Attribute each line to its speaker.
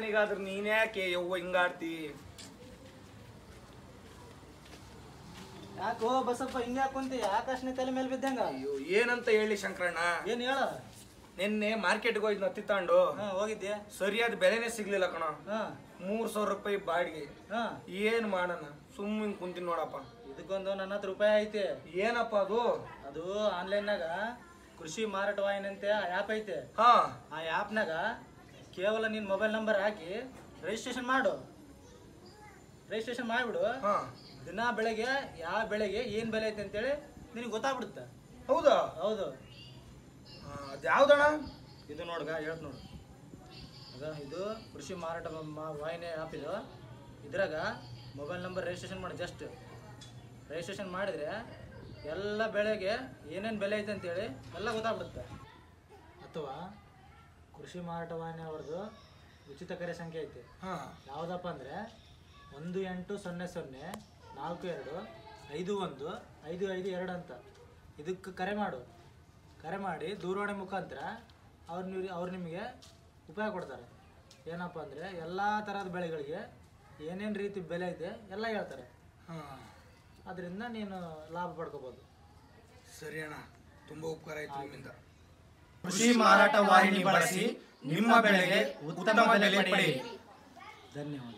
Speaker 1: ನನಗಾದ್ರೆ ನೀನ್ಯಾಕೆ ಯವ್ವ ಹಿಂಗಾಡ್ತಿ
Speaker 2: ಯಾಕೋ ಬಸಪ್ಪ ಹಿಂಗ ಕುಂತಿ ಆಕಾಶನ ತಲೆ ಮೇಲೆ ಬಿದ್ದಂಗ
Speaker 1: ಅಯ್ಯೋ ಏನಂತ ಹೇಳಿ ಶಂಕರಣ್ಣ
Speaker 2: ಏನ್ ಹೇಳ
Speaker 1: ನಿನ್ನೆ ಮಾರ್ಕೆಟ್ಗೆ ಹೋಗಿ ನತ್ತಿ ತಗೊಂಡು
Speaker 2: ಹಾ ಹೋಗಿದ್ದೆ
Speaker 1: ಸರಿಯಾದ ಬೆಲೆನೇ ಸಿಗ್ಲಿಲ್ಲ ಕಣ
Speaker 2: ಹಾ
Speaker 1: ಮೂರ್ ಸಾವಿರ ರೂಪಾಯಿ ಬಾಡಿಗೆ
Speaker 2: ಹಾ
Speaker 1: ಏನ್ ಮಾಡೋಣ ಸುಮ್ಮನೆ ಕುಂತೀನಿ ನೋಡಪ್ಪ
Speaker 2: ಇದಕ್ಕೊಂದು ನನ್ನ ಹತ್ರ ರೂಪಾಯಿ ಐತೆ
Speaker 1: ಏನಪ್ಪ ಅದು
Speaker 2: ಅದು ಆನ್ಲೈನ್ನಾಗ ಕೃಷಿ ಮಾರಾಟ ವಾಹಿನಿ ಆ ಆ್ಯಪ್ ಐತೆ
Speaker 1: ಹಾ
Speaker 2: ಆ ಆ್ಯಪ್ನಾಗ ಕೇವಲ ನಿನ್ನ ಮೊಬೈಲ್ ನಂಬರ್ ಹಾಕಿ ರಿಜಿಸ್ಟ್ರೇಷನ್ ಮಾಡು ರಿಜಿಸ್ಟ್ರೇಷನ್ ಮಾಡಿಬಿಡು
Speaker 1: ಹಾ
Speaker 2: ದಿನ ಬೆಳಗ್ಗೆ ಯಾವ ಬೆಳೆಗೆ ಏನು ಬೆಲೆ ಐತೆ ಅಂತೇಳಿ ನಿನಗೆ ಗೊತ್ತಾಗ್ಬಿಡುತ್ತೆ
Speaker 1: ಹೌದಾ
Speaker 2: ಹೌದು
Speaker 1: ಅದ್ಯಾವ್ದಣ್ಣ
Speaker 2: ಇದು ನೋಡ್ಗ ಹೇಳ್ತ ನೋಡು ಅದ ಇದು ಕೃಷಿ ಮಾರಾಟ ಮ- ಮ- ವಾಹಿನಿ ಆ್ಯಪ್ ಇದು ಇದ್ರಾಗ ಮೊಬೈಲ್ ನಂಬರ್ ರಿಜಿಸ್ಟ್ರೇಷನ್ ಮಾಡಿ ಜಸ್ಟ್ ರಿಜಿಸ್ಟ್ರೇಷನ್ ಮಾಡಿದ್ರೆ ಎಲ್ಲ ಬೆಳೆಗೆ ಏನೇನು ಬೆಲೆ ಐತೆ ಅಂತೇಳಿ ಎಲ್ಲ ಗೊತ್ತಾಗ್ಬಿಡುತ್ತೆ ಅಥವಾ ಕೃಷಿ ಮಾರಾಟ ವಾಹಿನಿ ಅವ್ರದ್ದು ಉಚಿತ ಕರೆ ಸಂಖ್ಯೆ ಐತೆ
Speaker 1: ಹಾ
Speaker 2: ಯಾವುದಪ್ಪ ಅಂದರೆ ಒಂದು ಎಂಟು ಸೊನ್ನೆ ಸೊನ್ನೆ ನಾಲ್ಕು ಎರಡು ಐದು ಒಂದು ಐದು ಐದು ಎರಡು ಅಂತ ಇದಕ್ಕೆ ಕರೆ ಮಾಡು ಕರೆ ಮಾಡಿ ದೂರವಾಣಿ ಮುಖಾಂತರ ಅವ್ರು ನೀವು ಅವ್ರು ನಿಮಗೆ ಉಪಯೋಗ ಕೊಡ್ತಾರೆ ಏನಪ್ಪ ಅಂದರೆ ಎಲ್ಲ ಥರದ ಬೆಳೆಗಳಿಗೆ ಏನೇನು ರೀತಿ ಬೆಲೆ ಇದೆ ಎಲ್ಲ ಹೇಳ್ತಾರೆ
Speaker 1: ಹಾ
Speaker 2: ಅದರಿಂದ ನೀನು ಲಾಭ ಪಡ್ಕೋಬೋದು
Speaker 1: ಸರಿ ಅಣ್ಣ ತುಂಬಾ ಉಪಕಾರ ಆಯ್ತು ನಿಮ್ಮಿಂದ
Speaker 3: ಕೃಷಿ ಮಾರಾಟ ವಾಹಿನಿ ಬಳಸಿ ನಿಮ್ಮ ಬೆಳೆಗೆ ಉತ್ತಮ ಬೆಲೆ ಪಡೆಯಿರಿ
Speaker 2: ಧನ್ಯವಾದ